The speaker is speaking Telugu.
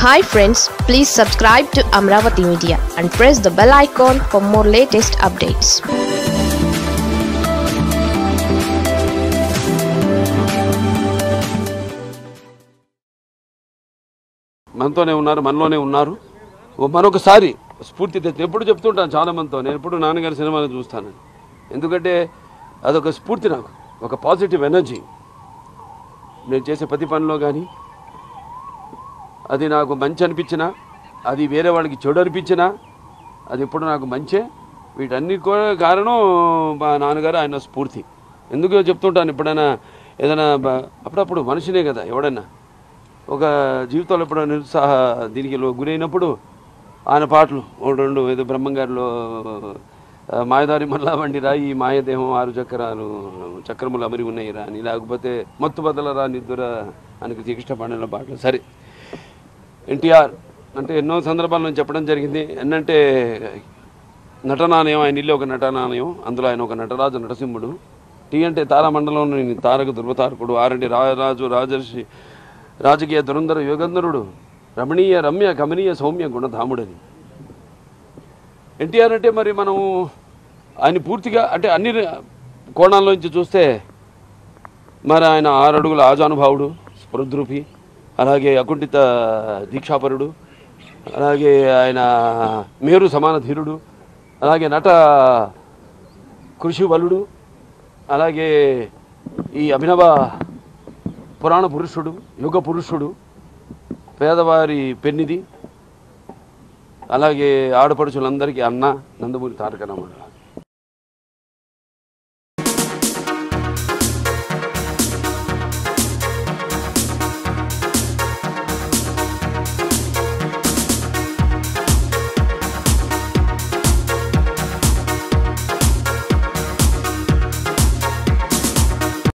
hi friends please subscribe to Amaravati media and press the bell icon for more latest updates మనతోనే ఉన్నారు మనలోనే ఉన్నారు ఓ మరొకసారి స్ఫూర్తి తెచ్చి ఎప్పుడు చెప్తుంటాను చాలా మందితో నేను ఎప్పుడు నాన్నగారి సినిమాలు చూస్తాను ఎందుకంటే అదొక స్ఫూర్తి నాకు ఒక పాజిటివ్ ఎనర్జీ నేను చేసే ప్రతి పనిలో కానీ అది నాకు మంచి అనిపించినా అది వేరే వాళ్ళకి చెడు అనిపించినా అది ఎప్పుడు నాకు మంచే వీటన్ని కూడా కారణం మా నాన్నగారు ఆయన స్ఫూర్తి ఎందుకు చెప్తుంటాను ఎప్పుడైనా ఏదైనా బ- అప్పుడప్పుడు మనిషినే కదా ఎవడన్నా ఒక జీవితంలో ఎప్పుడైనా నిరుత్సాహ దీనికి లో- గురైనప్పుడు ఆయన పాటలు ఓ రెండు ఏదో బ్రహ్మంగారిలో ఆ, మాయదారి మల్లా వండిరా ఈ మాయదేహం ఆరు చక్రాలు చక్రములు అమరి ఉన్నాయిరా అని లేకపోతే మత్తు బదలరా నిద్దురా ఆయనకి చికిత్స పండిన పాటలు సరే ఎన్టీఆర్ అంటే ఎన్నో సందర్భాల్లో నేను చెప్పడం జరిగింది ఎన్నంటే నటనానయం ఆయన ఇల్లు ఒక నటనానయం అందులో ఆయన ఒక నటరాజు నరసింహుడు టీ అంటే తారామండలంలోని తారక ధృవతారకుడు ఆరండి రాజరాజు రాజర్షి రాజకీయ దురంధర యోగంధరుడు రమణీయ రమ్య కమనీయ సౌమ్య గుణధాముడని ఎన్టీఆర్ అంటే మరి మనం ఆయన పూర్తిగా అంటే అన్ని కోణాల్లోంచి చూస్తే మరి ఆయన ఆరు అడుగుల ఆజానుభావుడు స్పృద్రూపి అలాగే అకుంఠిత దీక్షాపరుడు అలాగే ఆయన మేరు సమాన ధీరుడు అలాగే నట కృషి వలుడు అలాగే ఈ అభినవ పురాణ పురుషుడు యుగ పురుషుడు పేదవారి పెన్నిది అలాగే ఆడపడుచులందరికీ అన్న నందమూరి తారక రామారావు